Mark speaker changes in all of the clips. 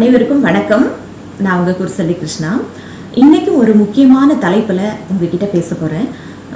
Speaker 1: அனைவருக்கும் வணக்கம் நான் உங்கள் குருசல்லி கிருஷ்ணா இன்னைக்கு ஒரு முக்கியமான தலைப்பில் உங்ககிட்ட பேச போகிறேன்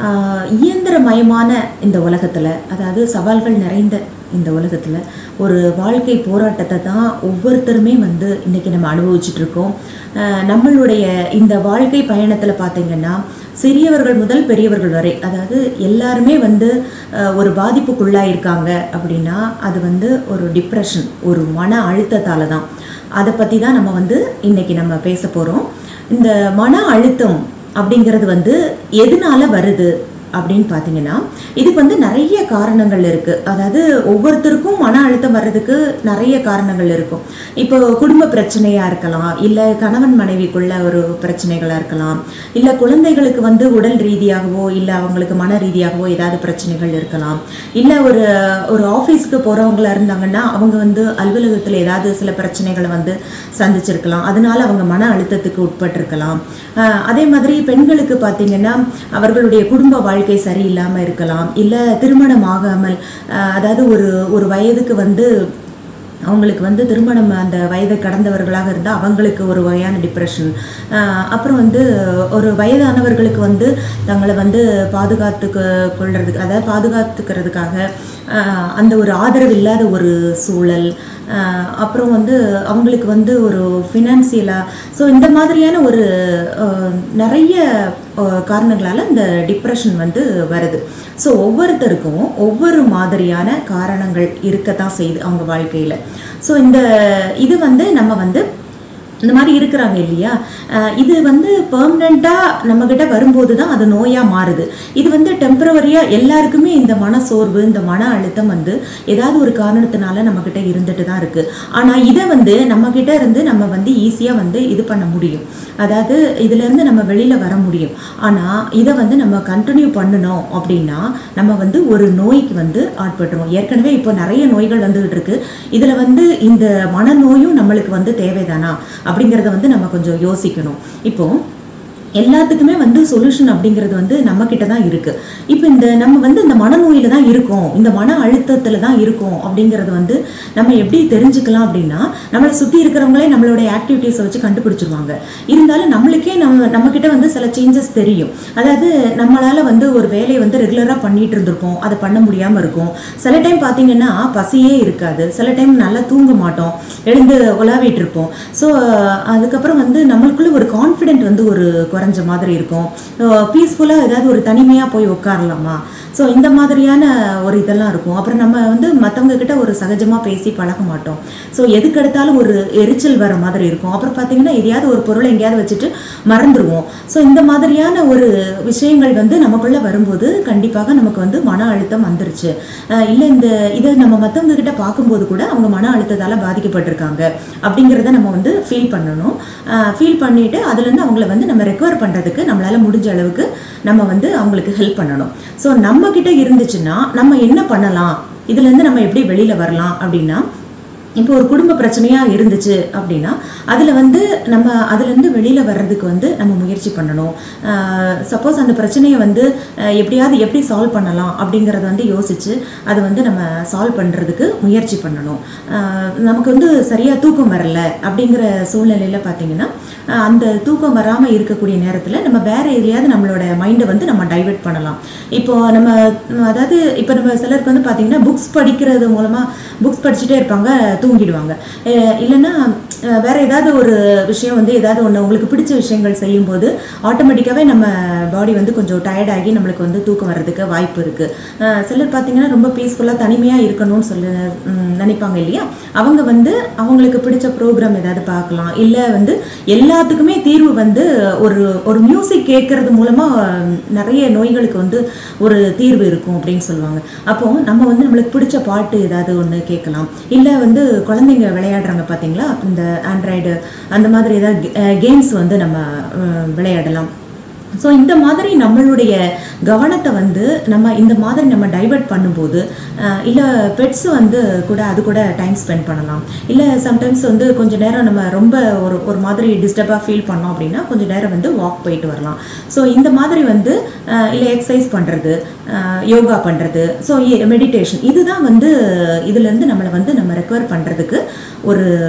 Speaker 1: இயந்திரமயமான இந்த உலகத்தில் அதாவது சவால்கள் நிறைந்த இந்த உலகத்தில் ஒரு வாழ்க்கை போராட்டத்தை தான் ஒவ்வொருத்தருமே வந்து இன்றைக்கி நம்ம அனுபவிச்சுட்டு இருக்கோம் ஆஹ் நம்மளுடைய இந்த வாழ்க்கை பயணத்தில் பார்த்தீங்கன்னா சிறியவர்கள் முதல் பெரியவர்கள் வரை அதாவது எல்லாருமே வந்து ஆஹ் ஒரு பாதிப்புக்குள்ளாயிருக்காங்க அப்படின்னா அது வந்து ஒரு டிப்ரெஷன் ஒரு மன அழுத்தத்தால் தான் அதை பற்றி தான் நம்ம வந்து இன்னைக்கு நம்ம பேச போகிறோம் இந்த மன அழுத்தம் அப்படிங்கிறது வந்து எதனால வருது அப்படின்னு பார்த்தீங்கன்னா இதுக்கு வந்து நிறைய காரணங்கள் இருக்குது அதாவது ஒவ்வொருத்தருக்கும் மன அழுத்தம் வர்றதுக்கு நிறைய காரணங்கள் இருக்கும் இப்போ குடும்ப பிரச்சனையாக இருக்கலாம் இல்லை கணவன் மனைவிக்குள்ள ஒரு பிரச்சனைகளாக இருக்கலாம் இல்லை குழந்தைகளுக்கு வந்து உடல் ரீதியாகவோ இல்லை அவங்களுக்கு மன ரீதியாகவோ ஏதாவது பிரச்சனைகள் இருக்கலாம் இல்லை ஒரு ஒரு ஆஃபீஸ்க்கு போகிறவங்களா இருந்தாங்கன்னா அவங்க வந்து அலுவலகத்தில் ஏதாவது சில பிரச்சனைகளை வந்து சந்திச்சிருக்கலாம் அதனால அவங்க மன அழுத்தத்துக்கு உட்பட்டிருக்கலாம் ஆஹ் அதே மாதிரி பெண்களுக்கு பார்த்தீங்கன்னா அவர்களுடைய குடும்ப வாழ்க்கை சரியில்லாமல் இருக்கலாம் இல்லை திருமணம் ஆகாமல் ஆஹ் அதாவது ஒரு ஒரு வயதுக்கு வந்து அவங்களுக்கு வந்து திருமணம் அந்த வயதை கடந்தவர்களாக இருந்தால் அவங்களுக்கு ஒரு வகையான டிப்ரெஷன் அப்புறம் வந்து ஒரு வயதானவர்களுக்கு வந்து தங்களை வந்து பாதுகாத்துக்க கொள்றதுக்கு அதாவது பாதுகாத்துக்கிறதுக்காக ஆஹ் அந்த ஒரு ஆதரவு இல்லாத ஒரு சூழல் ஆஹ் அப்புறம் வந்து அவங்களுக்கு வந்து ஒரு ஃபினான்சியலாக ஸோ இந்த மாதிரியான ஒரு ஆஹ் நிறைய ஆஹ் காரணங்களால் இந்த டிப்ரெஷன் வந்து வருது ஸோ ஒவ்வொருத்தருக்கும் ஒவ்வொரு மாதிரியான காரணங்கள் இருக்கத்தான் செய்யுது அவங்க வாழ்க்கையில் ஸோ இந்த இது வந்து நம்ம வந்து இந்த மாதிரி இருக்கிறாங்க இல்லையா அஹ் இது வந்து பெர்மனண்ட்டாக நம்மக்கிட்ட வரும்போது தான் அது நோயாக மாறுது இது வந்து டெம்பரவரியாக எல்லாருக்குமே இந்த மன சோர்வு இந்த மன அழுத்தம் வந்து ஏதாவது ஒரு காரணத்தினால நம்மக்கிட்ட இருந்துட்டு தான் இருக்குது ஆனால் இதை வந்து நம்மக்கிட்ட இருந்து நம்ம வந்து ஈஸியாக வந்து இது பண்ண முடியும் அதாவது இதுலேருந்து நம்ம வெளியில் வர முடியும் ஆனால் இதை வந்து நம்ம கண்டினியூ பண்ணணும் அப்படின்னா நம்ம வந்து ஒரு நோய்க்கு வந்து ஆட்பட்டுருவோம் ஏற்கனவே இப்போ நிறைய நோய்கள் வந்துகிட்டு இருக்கு இதில் வந்து இந்த மனநோயும் நம்மளுக்கு வந்து தேவைதானா அப்படிங்கிறத வந்து நம்ம கொஞ்சம் யோசிக்கணும் இப்போ எல்லாத்துக்குமே வந்து சொல்யூஷன் அப்படிங்கிறது வந்து நம்ம கிட்ட தான் இருக்கு இப்போ இந்த நம்ம வந்து இந்த மனநோயில தான் இருக்கோம் இந்த மன அழுத்தத்துல தான் இருக்கோம் அப்படிங்கிறது வந்து நம்ம எப்படி தெரிஞ்சுக்கலாம் அப்படின்னா நம்மளை சுற்றி இருக்கிறவங்களே நம்மளுடைய ஆக்டிவிட்டீஸை வச்சு கண்டுபிடிச்சிருவாங்க இருந்தாலும் நம்மளுக்கே நம்ம நம்ம கிட்ட வந்து சில சேஞ்சஸ் தெரியும் அதாவது நம்மளால வந்து ஒரு வேலையை வந்து ரெகுலராக பண்ணிட்டு இருந்திருப்போம் அதை பண்ண முடியாமல் இருக்கும் சில டைம் பார்த்தீங்கன்னா பசியே இருக்காது சில டைம் நல்லா தூங்க மாட்டோம் எழுந்து உலாவிட்டு இருப்போம் ஸோ அதுக்கப்புறம் வந்து நம்மளுக்குள்ள ஒரு கான்ஃபிடென்ட் வந்து ஒரு குறைஞ்ச மாதிரி இருக்கும் பீஸ்ஃபுல்லாக ஏதாவது ஒரு தனிமையாக போய் உட்காரலாமா ஸோ இந்த மாதிரியான ஒரு இதெல்லாம் இருக்கும் அப்புறம் நம்ம வந்து மற்றவங்க கிட்ட ஒரு சகஜமாக பேசி பழக மாட்டோம் ஸோ எதுக்கெடுத்தாலும் ஒரு எரிச்சல் வர மாதிரி இருக்கும் அப்புறம் பார்த்தீங்கன்னா எதையாவது ஒரு பொருளை எங்கேயாவது வச்சுட்டு மறந்துடுவோம் ஸோ இந்த மாதிரியான ஒரு விஷயங்கள் வந்து நமக்குள்ளே வரும்போது கண்டிப்பாக நமக்கு வந்து மன அழுத்தம் வந்துருச்சு இல்லை இந்த இதை நம்ம மற்றவங்க கிட்ட பார்க்கும்போது கூட அவங்க மன அழுத்தத்தால் பாதிக்கப்பட்டிருக்காங்க அப்படிங்கிறத நம்ம வந்து ஃபீல் பண்ணணும் ஃபீல் பண்ணிட்டு அதுலேருந்து அவங்கள வந்து நம்ம ரெக்கவர் பண்ணுறதுக்கு நம்மளால் முடிஞ்ச அளவுக்கு நம்ம வந்து அவங்களுக்கு ஹெல்ப் பண்ணணும் ஸோ நம்ம கிட்ட இருந்துச்சுன்னா நம்ம என்ன பண்ணலாம் இதுலேருந்து நம்ம எப்படி வெளியில் வரலாம் அப்படின்னா இப்போ ஒரு குடும்ப பிரச்சனையாக இருந்துச்சு அப்படின்னா அதில் வந்து நம்ம அதுலேருந்து வெளியில் வர்றதுக்கு வந்து நம்ம முயற்சி பண்ணணும் சப்போஸ் அந்த பிரச்சனையை வந்து அஹ், எப்படியாவது எப்படி சால்வ் பண்ணலாம் அப்படிங்கிறத வந்து யோசித்து அதை வந்து நம்ம சால்வ் பண்ணுறதுக்கு முயற்சி பண்ணணும் அஹ், நமக்கு வந்து சரியாக தூக்கம் வரல அப்படிங்கிற சூழ்நிலையில் பார்த்தீங்கன்னா அஹ், அந்த தூக்கம் வராமல் இருக்கக்கூடிய நேரத்தில் நம்ம வேற எதுலையாவது நம்மளோட மைண்டை வந்து நம்ம டைவெர்ட் பண்ணலாம் இப்போ நம்ம உம், அதாவது இப்போ நம்ம சிலருக்கு வந்து பார்த்தீங்கன்னா புக்ஸ் படிக்கிறது மூலமாக புக்ஸ் படிச்சுட்டே இருப்பாங்க தூங்கிடுவாங்க அஹ் இல்லைன்னா அஹ் வேற ஏதாவது ஒரு விஷயம் வந்து ஏதாவது ஒன்று உங்களுக்கு பிடிச்ச விஷயங்கள் செய்யும்போது ஆட்டோமேட்டிக்காகவே நம்ம பாடி வந்து கொஞ்சம் டயர்டாகி நம்மளுக்கு வந்து தூக்கம் வர்றதுக்கு வாய்ப்பு இருக்குது சிலர் பார்த்தீங்கன்னா ரொம்ப பீஸ்ஃபுல்லாக தனிமையாக இருக்கணும்னு சொல்லி உம், நினைப்பாங்க இல்லையா அவங்க வந்து அவங்களுக்கு பிடிச்ச ப்ரோக்ராம் ஏதாவது பார்க்கலாம் இல்லை வந்து எல்லாத்துக்குமே தீர்வு வந்து ஒரு ஒரு மியூசிக் கேட்கறது மூலமாக நிறைய நோய்களுக்கு வந்து ஒரு தீர்வு இருக்கும் அப்படின்னு சொல்லுவாங்க அப்போ நம்ம வந்து நம்மளுக்கு பிடிச்ச பாட்டு ஏதாவது ஒன்று கேட்கலாம் இல்லை வந்து குழந்தைங்க விளையாடுறாங்க பார்த்தீங்களா இந்த ஆண்ட்ராய்டு அந்த மாதிரி ஏதாவது கேம்ஸ் வந்து நம்ம அஹ், விளையாடலாம் ஸோ இந்த மாதிரி நம்மளுடைய கவனத்தை வந்து நம்ம இந்த மாதிரி நம்ம டைவர்ட் பண்ணும்போது இல்லை பெட்ஸ் வந்து கூட அது கூட டைம் ஸ்பெண்ட் பண்ணலாம் இல்லை சம்டைம்ஸ் வந்து கொஞ்சம் நேரம் நம்ம ரொம்ப ஒரு ஒரு மாதிரி டிஸ்டர்பாக ஃபீல் பண்ணோம் அப்படின்னா கொஞ்சம் நேரம் வந்து வாக் போயிட்டு வரலாம் ஸோ இந்த மாதிரி வந்து இல்லை எக்ஸசைஸ் பண்ணுறது யோகா பண்ணுறது ஸோ மெடிடேஷன் இதுதான் வந்து இதுலேருந்து நம்மளை வந்து நம்ம ரெக்கவர் பண்ணுறதுக்கு ஒரு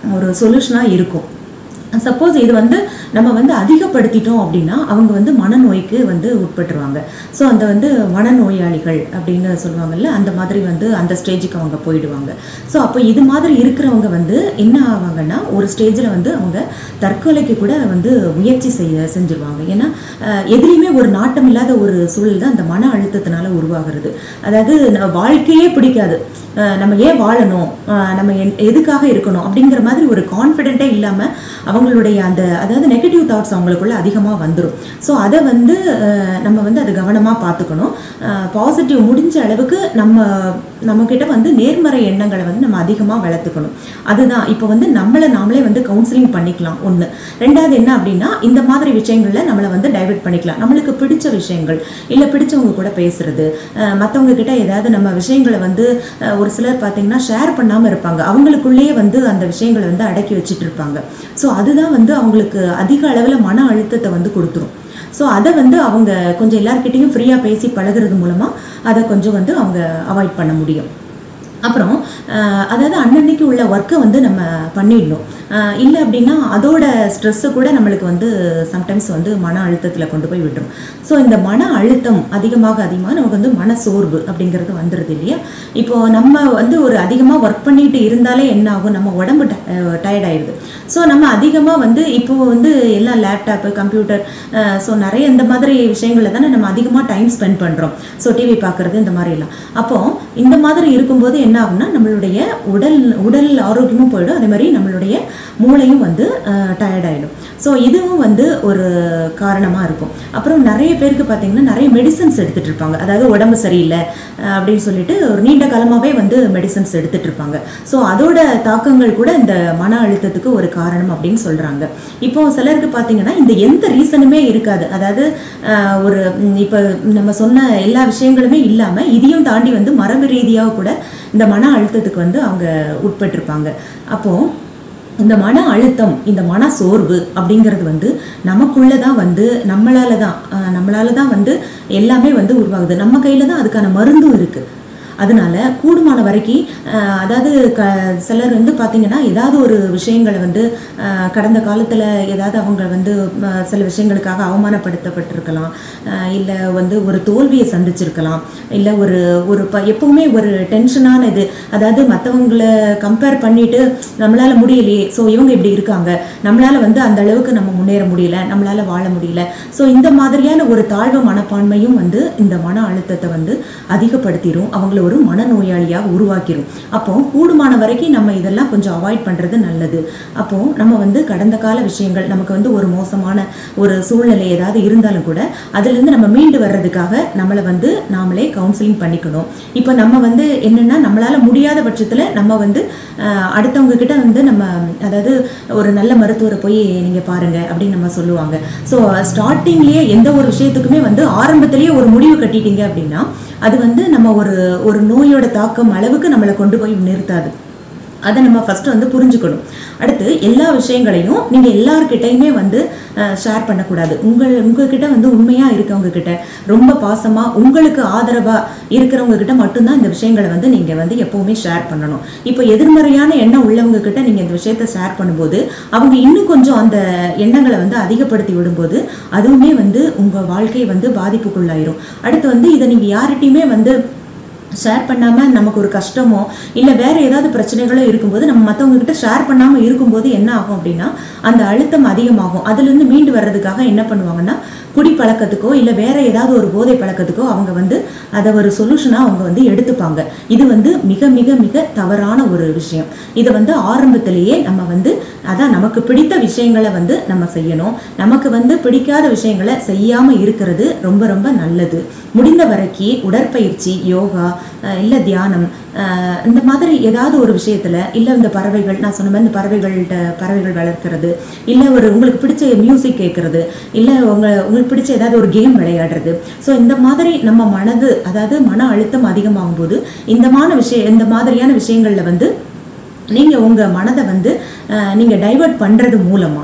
Speaker 1: ஒரு சொல்யூஷனாக இருக்கும் சப்போஸ் இது வந்து நம்ம வந்து அதிகப்படுத்திட்டோம் அப்படின்னா அவங்க வந்து மனநோய்க்கு வந்து உட்பட்டுருவாங்க ஸோ அந்த வந்து மனநோயாளிகள் அப்படின்னு சொல்லுவாங்கல்ல அந்த மாதிரி வந்து அந்த ஸ்டேஜுக்கு அவங்க போயிடுவாங்க ஸோ அப்போ இது மாதிரி இருக்கிறவங்க வந்து என்ன ஆவாங்கன்னா ஒரு ஸ்டேஜில் வந்து அவங்க தற்கொலைக்கு கூட வந்து முயற்சி செய்ய செஞ்சுருவாங்க ஏன்னா அஹ், எதுலேயுமே ஒரு நாட்டம் இல்லாத ஒரு சூழல் தான் அந்த மன அழுத்தத்தினால உருவாகிறது அதாவது நம்ம வாழ்க்கையே பிடிக்காது அஹ், நம்ம ஏன் வாழணும் அஹ், நம்ம என்- எதுக்காக இருக்கணும் அப்படிங்கிற மாதிரி ஒரு கான்ஃபிடென்ட்டே இல்லாமல் அவங்களுடைய அந்த அதாவது நெகட்டிவ் தாட்ஸ் அவங்களுக்குள்ள அதிகமாக வந்துடும் ஸோ அதை வந்து அஹ், நம்ம வந்து அதை கவனமாக பார்த்துக்கணும் பாசிட்டிவ் முடிஞ்ச அளவுக்கு நம்ம நம்மக்கிட்ட வந்து நேர்மறை எண்ணங்களை வந்து நம்ம அதிகமாக வளர்த்துக்கணும் அதுதான் இப்போ வந்து நம்மளை நாமளே வந்து கவுன்சிலிங் பண்ணிக்கலாம் ஒன்று ரெண்டாவது என்ன அப்படின்னா இந்த மாதிரி விஷயங்களில் நம்மளை வந்து டைவர்ட் பண்ணிக்கலாம் நம்மளுக்கு பிடிச்ச விஷயங்கள் இல்லை பிடிச்சவங்க கூட பேசுறது மற்றவங்க கிட்ட ஏதாவது நம்ம விஷயங்களை வந்து அஹ், ஒரு சிலர் பார்த்தீங்கன்னா ஷேர் பண்ணாமல் இருப்பாங்க அவங்களுக்குள்ளேயே வந்து அந்த விஷயங்களை வந்து அடக்கி வச்சுட்டு இருப்பாங்க ஸோ அதுதான் வந்து அவங்களுக்கு அதிக அளவில் மன அழுத்தத்தை வந்து கொடுத்துரும் ஸோ அதை வந்து அவங்க கொஞ்சம் எல்லார்கிட்டேயும் ஃப்ரீயாக பேசி பழகுறது மூலமாக அதை கொஞ்சம் வந்து அவங்க அவாய்ட் பண்ண முடியும் அப்புறம் அஹ், அதாவது அன்னன்னைக்கு உள்ள ஒர்க்கை வந்து நம்ம பண்ணிடணும் அஹ், இல்லை அப்படின்னா அதோட ஸ்ட்ரெஸ்ஸை கூட நம்மளுக்கு வந்து சம்டைம்ஸ் வந்து மன அழுத்தத்தில் கொண்டு போய் விட்டுரும் ஸோ இந்த மன அழுத்தம் அதிகமாக அதிகமாக நமக்கு வந்து மன சோர்வு அப்படிங்கிறது வந்துடுது இல்லையா இப்போ நம்ம வந்து ஒரு அதிகமாக ஒர்க் பண்ணிட்டு இருந்தாலே என்ன ஆகும் நம்ம உடம்பு டயர்ட் ஆயிடுது ஸோ நம்ம அதிகமாக வந்து இப்போ வந்து எல்லாம் லேப்டாப்பு கம்ப்யூட்டர் ஸோ நிறைய இந்த மாதிரி விஷயங்களில் தானே நம்ம அதிகமாக டைம் ஸ்பெண்ட் பண்ணுறோம் ஸோ டிவி பார்க்குறது இந்த மாதிரி எல்லாம் அப்போ இந்த மாதிரி இருக்கும்போது என்ன ஆகும்னா நம்மளுடைய உடல் உடல் ஆரோக்கியமும் போயிடும் அதே மாதிரி நம்மளுடைய மூளையும் வந்து டயர்ட் ஆகிடும் ஸோ இதுவும் வந்து ஒரு காரணமாக இருக்கும் அப்புறம் நிறைய பேருக்கு பார்த்தீங்கன்னா நிறைய மெடிசன்ஸ் எடுத்துகிட்டு இருப்பாங்க அதாவது உடம்பு சரியில்லை அஹ், அப்படின்னு சொல்லிட்டு ஒரு நீண்ட காலமாகவே வந்து மெடிசன்ஸ் எடுத்துகிட்டு இருப்பாங்க ஸோ அதோட தாக்கங்கள் கூட இந்த மன அழுத்தத்துக்கு ஒரு காரணம் அப்படின்னு சொல்கிறாங்க இப்போ சிலருக்கு பார்த்தீங்கன்னா இந்த எந்த ரீசனுமே இருக்காது அதாவது அஹ், ஒரு ம், இப்போ நம்ம சொன்ன எல்லா விஷயங்களுமே இல்லாமல் இதையும் தாண்டி வந்து மரபு ரீதியாக கூட இந்த மன அழுத்தத்துக்கு வந்து அவங்க உட்பட்டிருப்பாங்க அப்போது இந்த மன அழுத்தம் இந்த மன சோர்வு அப்படிங்கிறது வந்து நமக்குள்ள தான் வந்து நம்மளால தான் அஹ், நம்மளால தான் வந்து எல்லாமே வந்து உருவாகுது நம்ம கையில தான் அதுக்கான மருந்தும் இருக்கு அதனால கூடுமான வரைக்கும் அஹ், அதாவது க சிலர் வந்து பார்த்தீங்கன்னா ஏதாவது ஒரு விஷயங்களை வந்து அஹ், கடந்த காலத்தில் ஏதாவது அவங்க வந்து அஹ், சில விஷயங்களுக்காக அவமானப்படுத்தப்பட்டிருக்கலாம் இல்லை வந்து ஒரு தோல்வியை சந்திச்சிருக்கலாம் இல்லை ஒரு ஒரு ப எப்பவுமே ஒரு டென்ஷனான இது அதாவது மற்றவங்களை கம்பேர் பண்ணிட்டு நம்மளால முடியலையே ஸோ இவங்க இப்படி இருக்காங்க நம்மளால வந்து அந்த அளவுக்கு நம்ம முன்னேற முடியல நம்மளால வாழ முடியல ஸோ இந்த மாதிரியான ஒரு தாழ்வு மனப்பான்மையும் வந்து இந்த மன அழுத்தத்தை வந்து அதிகப்படுத்திடும் அவங்கள ஒரு மனநோயாளியாக உருவாக்கிடும் அப்போ கூடுமான வரைக்கும் நம்ம இதெல்லாம் கொஞ்சம் அவாய்ட் பண்ணுறது நல்லது அப்போ நம்ம வந்து கடந்த கால விஷயங்கள் நமக்கு வந்து ஒரு மோசமான ஒரு சூழ்நிலை ஏதாவது இருந்தாலும் கூட அதுலேருந்து நம்ம மீண்டு வர்றதுக்காக நம்மளை வந்து நாமளே கவுன்சிலிங் பண்ணிக்கணும் இப்போ நம்ம வந்து என்னென்னா நம்மளால் முடியாத பட்சத்தில் நம்ம வந்து அஹ், அடுத்தவங்க கிட்ட வந்து நம்ம அதாவது ஒரு நல்ல மருத்துவரை போய் நீங்கள் பாருங்க அப்படின்னு நம்ம சொல்லுவாங்க ஸோ ஸ்டார்டிங்லேயே எந்த ஒரு விஷயத்துக்குமே வந்து ஆரம்பத்திலேயே ஒரு முடிவு கட்டிட்டீங்க அப்படின்னா அது வந்து நம்ம ஒரு ஒரு நோயோட தாக்கம் அளவுக்கு நம்மளை கொண்டு போய் நிறுத்தாது அதை நம்ம ஃபஸ்ட்டு வந்து புரிஞ்சுக்கணும் அடுத்து எல்லா விஷயங்களையும் நீங்கள் எல்லார்கிட்டையுமே வந்து ஷேர் பண்ணக்கூடாது உங்கள் உங்ககிட்ட வந்து உண்மையாக இருக்கவங்க கிட்ட ரொம்ப பாசமாக உங்களுக்கு ஆதரவாக இருக்கிறவங்க கிட்ட மட்டும்தான் இந்த விஷயங்களை வந்து நீங்கள் வந்து எப்போவுமே ஷேர் பண்ணணும் இப்போ எதிர்மறையான எண்ணம் உள்ளவங்க கிட்ட நீங்கள் இந்த விஷயத்த ஷேர் பண்ணும்போது அவங்க இன்னும் கொஞ்சம் அந்த எண்ணங்களை வந்து அதிகப்படுத்தி விடும்போது அதுவுமே வந்து உங்கள் வாழ்க்கை வந்து பாதிப்புக்குள்ளாயிரும் அடுத்து வந்து இதை நீங்கள் யார்கிட்டையுமே வந்து ஷேர் பண்ணாமல் நமக்கு ஒரு கஷ்டமோ இல்லை வேறு ஏதாவது பிரச்சனைகளோ இருக்கும்போது நம்ம மற்றவங்க கிட்ட ஷேர் பண்ணாமல் இருக்கும்போது என்ன ஆகும் அப்படின்னா அந்த அழுத்தம் அதிகமாகும் அதுலேருந்து மீண்டு வர்றதுக்காக என்ன பண்ணுவாங்கன்னா குடி பழக்கத்துக்கோ இல்லை வேற ஏதாவது ஒரு போதை பழக்கத்துக்கோ அவங்க வந்து அதை ஒரு சொல்யூஷனாக அவங்க வந்து எடுத்துப்பாங்க இது வந்து மிக மிக மிக தவறான ஒரு விஷயம் இதை வந்து ஆரம்பத்திலேயே நம்ம வந்து அதான் நமக்கு பிடித்த விஷயங்களை வந்து நம்ம செய்யணும் நமக்கு வந்து பிடிக்காத விஷயங்களை செய்யாமல் இருக்கிறது ரொம்ப ரொம்ப நல்லது முடிந்த வரைக்கும் உடற்பயிற்சி யோகா அஹ் இல்லை தியானம் அஹ் இந்த மாதிரி ஏதாவது ஒரு விஷயத்தில் இல்லை இந்த பறவைகள் நான் சொன்ன மாதிரி இந்த பறவைகள்கிட்ட பறவைகள் வளர்க்குறது இல்லை ஒரு உங்களுக்கு பிடிச்ச மியூசிக் கேட்குறது இல்லை உங்கள் உங்களுக்கு பிடிச்ச ஏதாவது ஒரு கேம் விளையாடுறது ஸோ இந்த மாதிரி நம்ம மனது அதாவது மன அழுத்தம் அதிகமாகும் போது இந்த மான விஷயம் இந்த மாதிரியான விஷயங்களில் வந்து நீங்கள் உங்கள் மனதை வந்து நீங்கள் டைவர்ட் பண்ணுறது மூலமாக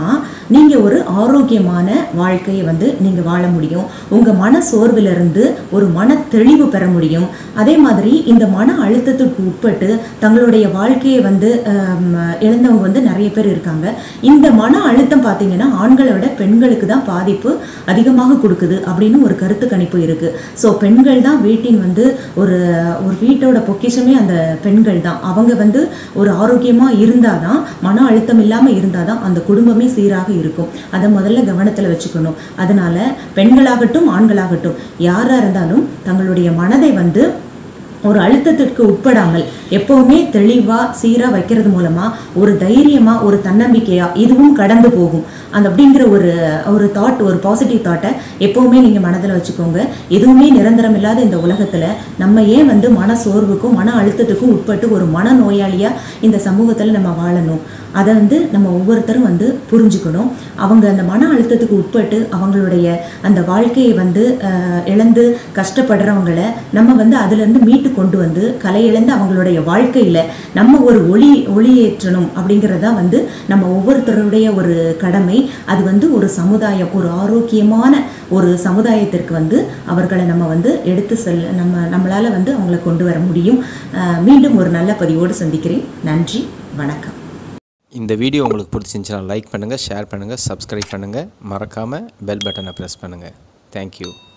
Speaker 1: நீங்கள் ஒரு ஆரோக்கியமான வாழ்க்கையை வந்து நீங்கள் வாழ முடியும் உங்கள் மன சோர்விலிருந்து ஒரு மன தெளிவு பெற முடியும் அதே மாதிரி இந்த மன அழுத்தத்துக்கு உட்பட்டு தங்களுடைய வாழ்க்கையை வந்து ஆம், இழந்தவங்க வந்து நிறைய பேர் இருக்காங்க இந்த மன அழுத்தம் பார்த்தீங்கன்னா ஆண்களை விட பெண்களுக்கு தான் பாதிப்பு அதிகமாக கொடுக்குது அப்படின்னு ஒரு கருத்து கணிப்பு இருக்கு ஸோ பெண்கள் தான் வீட்டின் வந்து ஒரு ஒரு வீட்டோட பொக்கிஷமே அந்த பெண்கள் தான் அவங்க வந்து ஒரு ஆரோக்கியமாக இருந்தால் தான் மன அழுத்தம் இல்லாமல் இருந்தால் தான் அந்த குடும்பமே சீராக இருக்கும் அதை முதல்ல கவனத்தில் வச்சுக்கணும் அதனால பெண்களாகட்டும் ஆண்களாகட்டும் யாராக இருந்தாலும் தங்களுடைய மனதை வந்து ஒரு அழுத்தத்திற்கு உட்படாமல் எப்பவுமே தெளிவா சீரா வைக்கிறது மூலமா ஒரு தைரியமா ஒரு தன்னம்பிக்கையா இதுவும் கடந்து போகும் அந்த அப்படிங்கிற ஒரு ஒரு தாட் ஒரு பாசிட்டிவ் தாட்டை எப்பவுமே நீங்க மனதில் வச்சுக்கோங்க எதுவுமே நிரந்தரம் இல்லாத இந்த உலகத்துல நம்ம ஏன் வந்து மன சோர்வுக்கும் மன அழுத்தத்துக்கும் உட்பட்டு ஒரு மன நோயாளியா இந்த சமூகத்துல நம்ம வாழணும் அதை வந்து நம்ம ஒவ்வொருத்தரும் வந்து புரிஞ்சுக்கணும் அவங்க அந்த மன அழுத்தத்துக்கு உட்பட்டு அவங்களுடைய அந்த வாழ்க்கையை வந்து அஹ், இழந்து கஷ்டப்படுறவங்கள நம்ம வந்து அதுலேருந்து மீட்டு கொண்டு வந்து கலை இழந்து அவங்களுடைய வாழ்க்கையில நம்ம ஒரு ஒளி ஒளியேற்றணும் அப்படிங்கிறதா வந்து நம்ம ஒவ்வொருத்தருடைய ஒரு கடமை அது வந்து ஒரு சமுதாயம் ஒரு ஆரோக்கியமான ஒரு சமுதாயத்திற்கு வந்து அவர்களை நம்ம வந்து எடுத்து செல்ல நம்ம நம்மளால வந்து அவங்கள கொண்டு வர முடியும் அஹ், மீண்டும் ஒரு நல்ல பதிவோடு சந்திக்கிறேன் நன்றி வணக்கம்
Speaker 2: இந்த வீடியோ உங்களுக்கு பிடிச்சிருந்துச்சுன்னா லைக் பண்ணுங்கள் ஷேர் பண்ணுங்கள் சப்ஸ்கிரைப் பண்ணுங்கள் மறக்காமல் பெல் பட்டனை ப்ரெஸ் பண்ணுங்கள் தேங்க்யூ